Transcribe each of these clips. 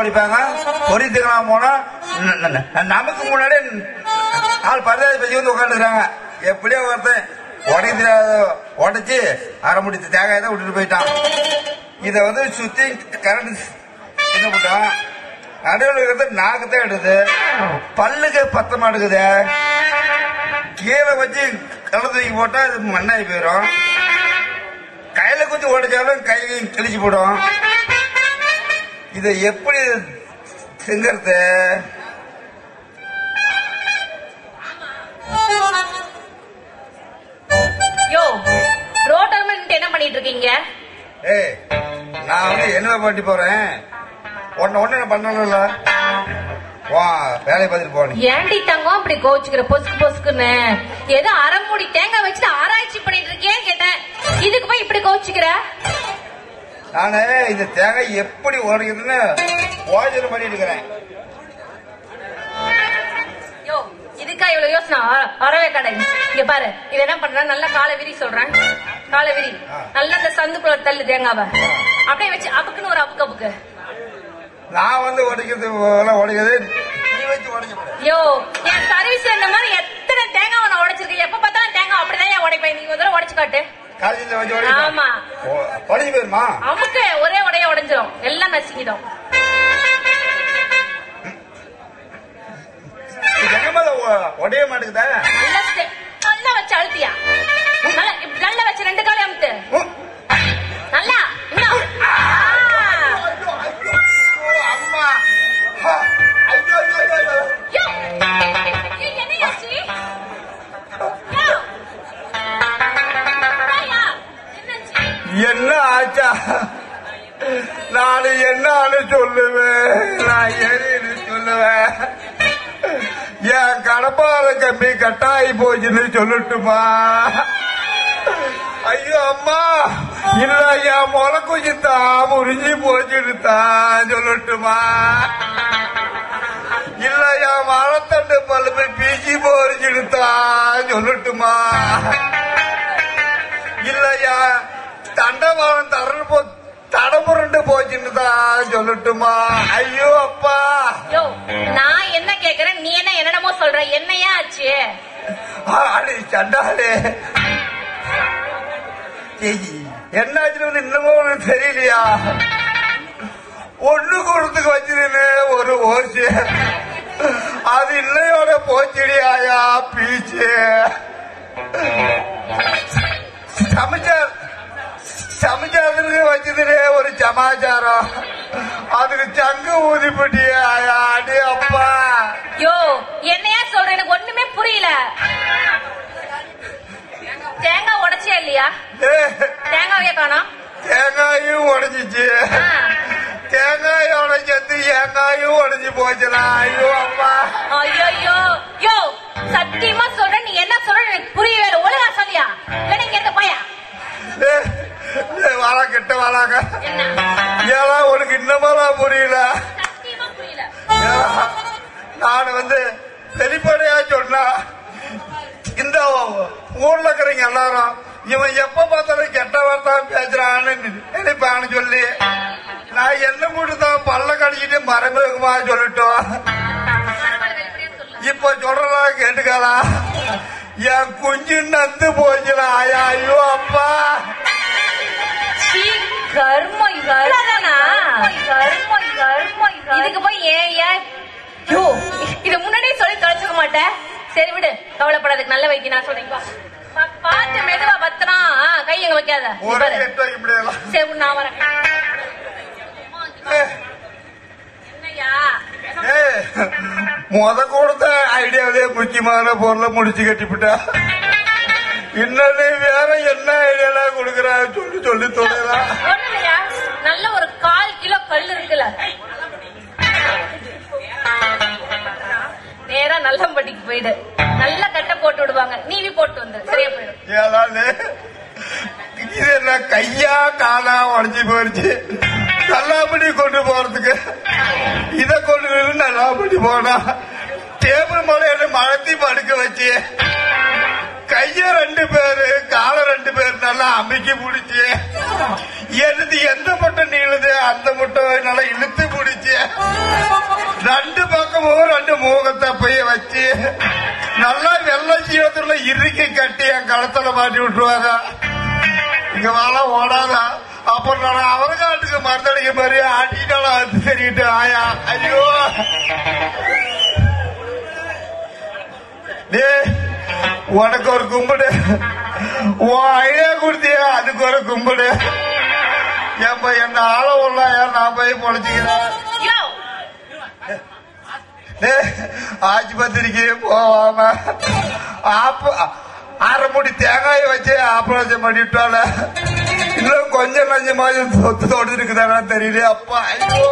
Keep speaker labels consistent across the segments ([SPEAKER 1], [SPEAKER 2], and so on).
[SPEAKER 1] உடைப்பாங்க பொறி திங்கலாம் போனா ந- ந- ந- நமக்கு முன்னாடி ஆள் பரதாதி பற்றி வந்து உட்காந்துருக்காங்க எப்படியோ ஒருத்தன் உடைக்க உடைச்சு அரை முடிச்ச தேங்காய் தான் விட்டுட்டு போயிட்டான் இதை வந்து சுத்தி கரண்ட் என்ன போட்டான் நடுவில் இருக்கிறது நாக்கு தான் எடுக்குது பல்லுக்கு பத்த மாட்டேங்குது கீழே வச்சு கலந்து தூக்கி போட்டா அது மண்ணாகி போயிடும் கையில குத்தி உடைச்சாலும் கை கிழிச்சு போடும் இதை எப்படி திங்கிறது
[SPEAKER 2] யோ ரோட்டோர நின்று என்ன பண்ணிட்டு இருக்கீங்க
[SPEAKER 1] ஏய் நான் வந்து என்ன பண்ணி போறேன் ஒன்னு ஒண்ணு நான் பண்ணணும்ல வா வேலையை பார்த்துட்டு போனேன்
[SPEAKER 2] ஏண்டி தங்கம் இப்படி கோச்சுக்கிற பொசுக்கு பொசுக்குன்னு ஏதோ அரை மூடி தேங்காய் வச்சுட்டு ஆராய்ச்சி பண்ணிட்டு இருக்கேன்னு கேட்டேன் இதுக்கு போய் இப்படி கோச்சுக்கிற
[SPEAKER 1] நானு இந்த தேங்காய் எப்படி உடைக்குதுன்னு யோசனை பண்ணிட்டு இருக்கிறேன்
[SPEAKER 2] யோ இதுக்கா இவ்வளவு யோசனை அ- அறவே கடை இங்க பாரு இது என்ன பண்றேன் நல்லா காலை விரி சொல்றேன் காலை விரி
[SPEAKER 1] ஆ.
[SPEAKER 2] நல்லா இந்த சந்துக்குள்ள தள்ளு தேங்காவை அப்படியே வச்சு அப்புக்குன்னு ஒரு அப்புக்கு அப்புக்கு
[SPEAKER 1] நான் வந்து உடைக்கிறது எல்லாம் உடைக்கிறது நீ வச்சு உடைக்க முடியாது
[SPEAKER 2] யோ என் சர்வீஸ்ல இந்த மாதிரி எத்தனை தேங்காய் நான் உடைச்சிருக்கேன் எப்ப பார்த்தாலும் தேங்காய் அப்படிதான் ஏன் உடைப்பேன் நீங்க ஒரு தடவை உடைச்சு காட்டு
[SPEAKER 1] காலேஜில் வச்சு உடைக்க
[SPEAKER 2] ஆமா
[SPEAKER 1] உடைஞ்சு போயிருமா
[SPEAKER 2] அமுக்கு ஒரே உடைய உடைஞ்சிரும் எல்லாம் நசுங்கிடும்
[SPEAKER 1] ஜெகமல உடைய மாட்டேங்குதா
[SPEAKER 2] நல்லா ஸ்டெ- நல்லா வச்சு அழுத்தியா நல்லா இப்படி நல்லா வச்சு ரெண்டு காலையும் அமுத்து
[SPEAKER 1] உம்.
[SPEAKER 2] நல்லா இன்னும் ஆ.
[SPEAKER 1] ஐயோ, அம்மா ஹா. ஐயோ, ஐயோ, ஐயோ, ஐயோ.
[SPEAKER 2] யோ. ஏய், என்னையாச்சு? யோ. வாயா. என்னாச்சு?
[SPEAKER 1] என்ன ஆச்சா நான் என்னன்னு சொல்லுவேன் நான் எதுன்னு சொல்லுவேன் என் கடப்பார கம்பி கட்டாயி போச்சுன்னு சொல்லட்டுமா ஐயோ அம்மா இல்ல என் முளை குஞ்சு தான் முறிஞ்சு போச்சுன்னு தான் சொல்லட்டுமா இல்ல என் வாழைத்தண்டு பல்லுமே பீச்சி போறிச்சுன்னு தான் சொல்லட்டுமா இல்லையா தண்டவாளம் தரல் போ தடமுருண்டு போச்சுன்னு தான் சொல்லட்டுமா ஐயோ அப்பா
[SPEAKER 2] யோ, நான் என்ன கேக்குறேன் நீ என்ன என்னடமோ சொல்ற என்னையா ஆச்சு
[SPEAKER 1] அடி சண்டாளே ஏய், என்னாச்சுன்னு வந்து இன்னமும் உனக்கு தெரியலையா ஒண்ணு கொடுத்துக்கு வச்சிருந்தே ஒரு ஓசு அது இல்லையோட போச்சிடியாயா பீச்சு சமைச்சார் சமைச்சாருக்கு வச்சதுலே ஒரு சமாச்சாரம் அதுக்கு சங்கு ஊதிப்பட்டியா அடி அப்பா
[SPEAKER 2] யோ என்னையா சொல்ற எனக்கு ஒண்ணுமே புரியல தேங்காய் உடைச்சியா இல்லையா
[SPEAKER 1] ஏய்,
[SPEAKER 2] தேங்காயே காணோம்
[SPEAKER 1] தேங்காயும் உடைஞ்சிச்சு
[SPEAKER 2] ஆ.
[SPEAKER 1] தேங்காயோட சேர்த்து ஏங்காயும் உடைஞ்சு போச்சுடா ஐயோ அப்பா
[SPEAKER 2] ஐயோ யோ சத்தியமா சொல்றேன் நீ என்ன சொல்ற எனக்கு புரியவே இல்லை ஒழுங்கா சொல்லியா இல்ல இங்க இருக்க பையா
[SPEAKER 1] ஏய், ஏய், வாடா கிட்ட வாடாங்க
[SPEAKER 2] என்ன
[SPEAKER 1] ஏன்னா உனக்கு இன்னமெல்லாம் புரியல
[SPEAKER 2] சத்தியமா புரியல
[SPEAKER 1] ஏன்னா, நான் வந்து வெளிப்படையா சொன்னா இந்த ஊர்ல இருக்கிறவங்க எல்லாரும் இவன் எப்ப பார்த்தாலும் கெட்ட வார்த்தை பேசுறான்னு நினைப்பான்னு சொல்லி நான் என்ன மட்டும் தான் பல்ல கடிச்சிட்டு மரங்களுக்குமா சொல்லட்டும்
[SPEAKER 2] பரவாயில்ல, வெளிப்படையா சொல்லு.
[SPEAKER 1] இப்ப சொல்றதா கேட்டுக்கலாம் என் குஞ்சு நந்து போச்சுடா ஐயா, ஐயோ அப்பா
[SPEAKER 2] சீ, கர்மம், கர்மம், கர்மம், கர்மம். இதுக்கு போய் ஏன் ஏன் யோ இத முன்னாடியே சொல்லி தொலைச்சுக்க மாட்டேன் சரி விடு கவலைப்படாதுக்கு நல்ல வைக்க நான் சொல்றேன் பா. பா- பார்த்து மெதுவா பத்திரம் ஆ, கை எங்க வைக்காத நீ
[SPEAKER 1] ஒரு
[SPEAKER 2] பாரு.
[SPEAKER 1] கெட்ட இப்படியெல்லாம்
[SPEAKER 2] சரி விடு, நான் வரேன்
[SPEAKER 1] ஏய்,
[SPEAKER 2] என்னய்யா
[SPEAKER 1] ஏய், முத கொடுத்த ஐடியாவிலே முக்கியமான பொருளை முடிச்சு கட்டிவிட்டா இன்னொன்னு வேற என்ன ஐடியாலாம் கொடுக்குறா சொல்லி சொல்லி தொலைலாம்
[SPEAKER 2] ஒண்ணும் இல்லையா நல்ல ஒரு கால் கிலோ கல் இருக்குல்ல நேரா நல்லம்பட்டிக்கு போயிடு நல்ல கட்டை போட்டு விடுவாங்க நீவி போட்டு வந்துரு சரியா போயிடும்
[SPEAKER 1] ஏதாவது இது என்ன கையா காலா உடஞ்சி போயிருச்சு நல்லாபடி கொண்டு போறதுக்கு இத கொண்டு போய் நல்லாபடி போனா டேபிள் மேல என்ன மழத்தி படுக்க வச்சு கைய ரெண்டு பேரு கால ரெண்டு பேர் நல்லா அமைக்கி பிடிச்சி எனது எந்த முட்டை நீளுது அந்த முட்டை நல்லா இழுத்து பிடிச்சி ரெண்டு பக்கமும் ரெண்டு மூகத்தை போய் வச்சு நல்லா வெள்ளை சீவத்துல இறுக்கி கட்டி என் கழுத்துல மாட்டி விட்டுருவாங்க இங்க வாழ ஓடாதா அப்புறம் நான் அவரகாட்டுக்கு மருந்தடிக்க மாதிரி ஆட்டிட்டாலும் அது சரிட்டு ஆயா ஐயோ டேய், உனக்கு ஒரு கும்பிடு உன் ஐடியா கொடுத்திய அதுக்கு ஒரு கும்பிடு ஏன்பா என்ன ஆள உள்ளாயா நான் போய் பொழைச்சிக்கிறேன்
[SPEAKER 2] யோ
[SPEAKER 1] டேய், ஆஸ்பத்திரிக்கு போவாம ஆப்ப அரை மூடி தேங்காயை வச்சு ஆபரேஷன் பண்ணிட்டால இன்னும் கொஞ்சம் நஞ்சமாவது சொத்து தொடுத்து இருக்குதானா தெரியல அப்பா ஐயோ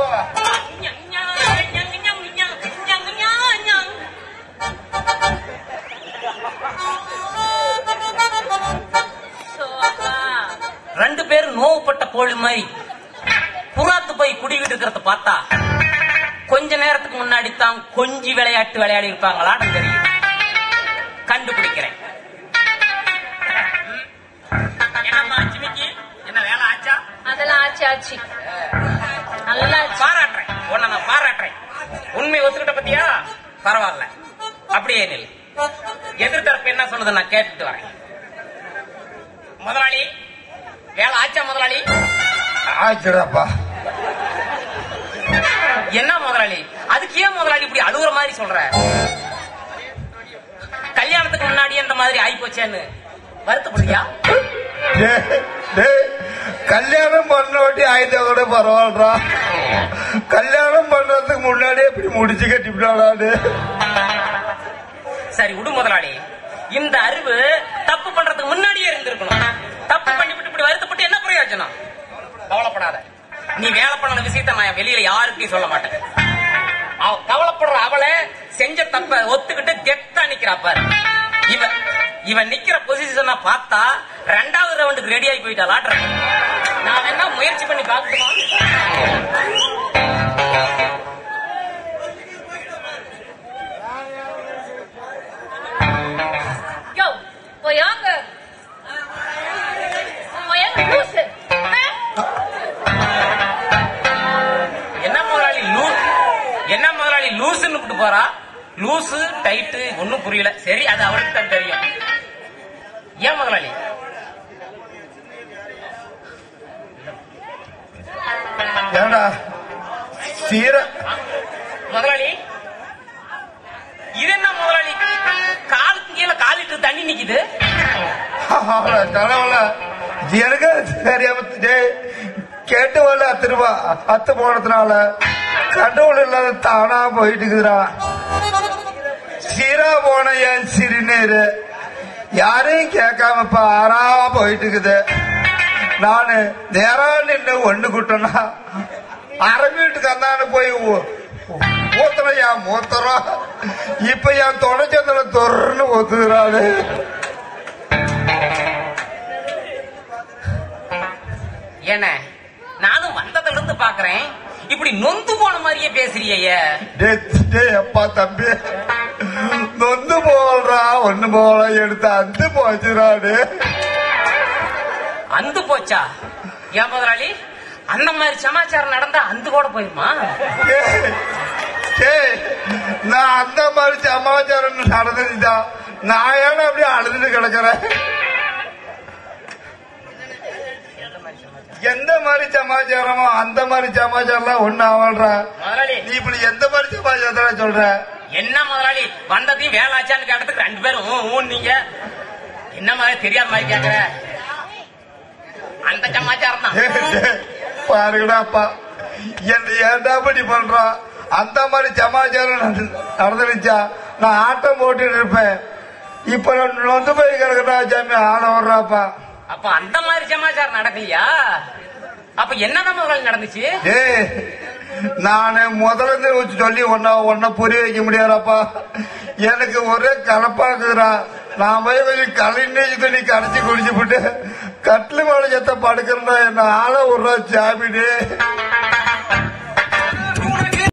[SPEAKER 3] ரெண்டு பேரும் நோவுப்பட்ட கோழி மாதிரி புறாத்து போய் குடிக்கிட்டு இருக்கிறத பார்த்தா கொஞ்ச நேரத்துக்கு முன்னாடி தான் கொஞ்சி விளையாட்டு விளையாடி இருப்பாங்களான்னு தெரியும் கண்டுபிடிக்கிறேன் என்னம்மா ஜிமிக்கி என்ன வேலை ஆச்சா
[SPEAKER 2] அதெல்லாம் ஆச்சு ஆச்சு நல்லா ஆச்சு.
[SPEAKER 3] பாராட்டுறேன் உன்னை நான் பாராட்டுறேன் உண்மை ஒத்துக்கிட்ட பத்தியா பரவாயில்ல அப்படியே நில் எதிர்த்தரப்பு என்ன சொல்லுது நான் கேட்டுட்டு வரேன் முதலாளி வேலை ஆச்சா முதலாளி
[SPEAKER 1] ஆச்சுடாப்பா
[SPEAKER 3] என்ன முதலாளி அதுக்கு ஏன் முதலாளி இப்படி அழுகுற மாதிரி சொல்ற கல்யாணத்துக்கு முன்னாடி அந்த மாதிரி ஆயிப்போச்சேன்னு வருத்தப்படுறியா
[SPEAKER 1] டேய், டேய், கல்யாணம் பண்ணோட்டி ஆயிட்டா கூட பரவாயில்லடா கல்யாணம் பண்றதுக்கு முன்னாடியே இப்படி முடிச்சு கட்டிவிட்டாடாடு
[SPEAKER 3] சரி விடு முதலாளி இந்த அறிவு தப்பு பண்றதுக்கு முன்னாடியே இருந்திருக்கணும் தப்பு பண்ணிவிட்டு இப்படி வருத்தப்பட்டு என்ன பிரயோஜனம் கவலைப்படாத நீ வேலை பண்ண விஷயத்த நான் வெளியில யாருக்கும் சொல்ல மாட்டேன் அவ கவலைப்படுற அவளை செஞ்ச தப்ப ஒத்துக்கிட்டு கெத்தா நிக்கிறா பாரு இவ இவன் நிக்கிற பொசிஷனை பார்த்தா ரெண்டாவது ரவுண்டுக்கு ரெடி ஆகி போயிட்டாளாட்ற நான் வேணா முயற்சி பண்ணி பார்க்கட்டுமா
[SPEAKER 2] யோ போயாங்க போயாங்க லூசு
[SPEAKER 3] என்ன முதலாளி லூ என்ன முதலாளி லூசுன்னு கூப்பிட்டு போறா லூசு டைட்டு ஒண்ணும் புரியல சரி அது அவளுக்கு தான் தெரியும் ஏன் முதலாளி
[SPEAKER 1] ஏண்டா சீர
[SPEAKER 3] முதலாளி இது என்ன முதலாளி காலுக்கு கீழே காலிட்டு தண்ணி நிக்குது
[SPEAKER 1] தலைவல எனக்கு தெரியாம டேய், கேட்டு வரல திரும்ப அத்து போனதுனால கடவுள் இல்லாத தானா போயிட்டு இருக்குதுடா சீரா போன என் சிறுநீர் யாரையும் கேட்காம இப்ப ஆறா போயிட்டு இருக்குது நானு நேரா நின்று ஒண்ணு குட்டனா அரை வீட்டுக்கு அந்தானு போய் ஊ- ஊத்துறேன் என் மூத்துறோம் இப்ப என் தொலைச்சந்திர தொருன்னு ஊத்துக்கிறாளு
[SPEAKER 3] என்ன நானும் வந்ததுல இருந்து பாக்குறேன் இப்படி நொந்து போன மாதிரியே பேசுறியே
[SPEAKER 1] டேய், டேய், அப்பா தம்பி நொந்து போகலடா ஒண்ணு போகல எடுத்து அந்து போச்சுடாடு
[SPEAKER 3] அந்து போச்சா ஏன் முதலாளி அந்த மாதிரி சமாச்சாரம் நடந்தா அந்து கூட போயிருமா
[SPEAKER 1] நான் அந்த மாதிரி சமாச்சாரம் நடந்ததுதான் நான் ஏன்னா அப்படியே அழுதுட்டு கிடக்குறேன் எந்த மாதிரி சமாச்சாரமோ அந்த மாதிரி சமாச்சாரம்லாம் ஒண்ணு ஆவல்றா
[SPEAKER 3] முதலாளி
[SPEAKER 1] நீ இப்படி எந்த மாதிரி சமாச்சாரத்தை சொல்ற
[SPEAKER 3] என்ன முதலாளி வந்ததையும் வேலை ஆச்சான்னு கேட்டதுக்கு ரெண்டு பேரும் ஊ, ஊ நீங்க என்ன மாதிரி தெரியாத மாதிரி கேக்குற அந்த சமாச்சாரம் தான்
[SPEAKER 1] டேய், டேய், பாருங்கடா அப்பா என்ன ஏன்டா இப்படி பண்றான் அந்த மாதிரி சமாச்சாரம் நடந்து- நடந்துருச்சா நான் ஆட்டம் போட்டுட்டு இருப்பேன் இப்ப நான் நொந்து போய் கிடக்குறா சாமி ஆட வர்றாப்பா
[SPEAKER 3] அப்ப அந்த மாதிரி சமாச்சாரம் நடக்கலையா அப்ப என்னதான் முதலாளி நடந்துச்சு
[SPEAKER 1] டேய் நானு முதல்ல இருந்து வச்சு சொல்லி ஒன்ன ஒன்ன புரிய வைக்க முடியாதாப்பா எனக்கு ஒரே கலப்பாக்குறா நான் போய் கொஞ்சம் கலைநீச்சு தண்ணி கரைச்சி குடிச்சு போட்டு கட்டில் மேல செத்த படுக்கிறேன்டா என்ன ஆள விடுறா சாமிடு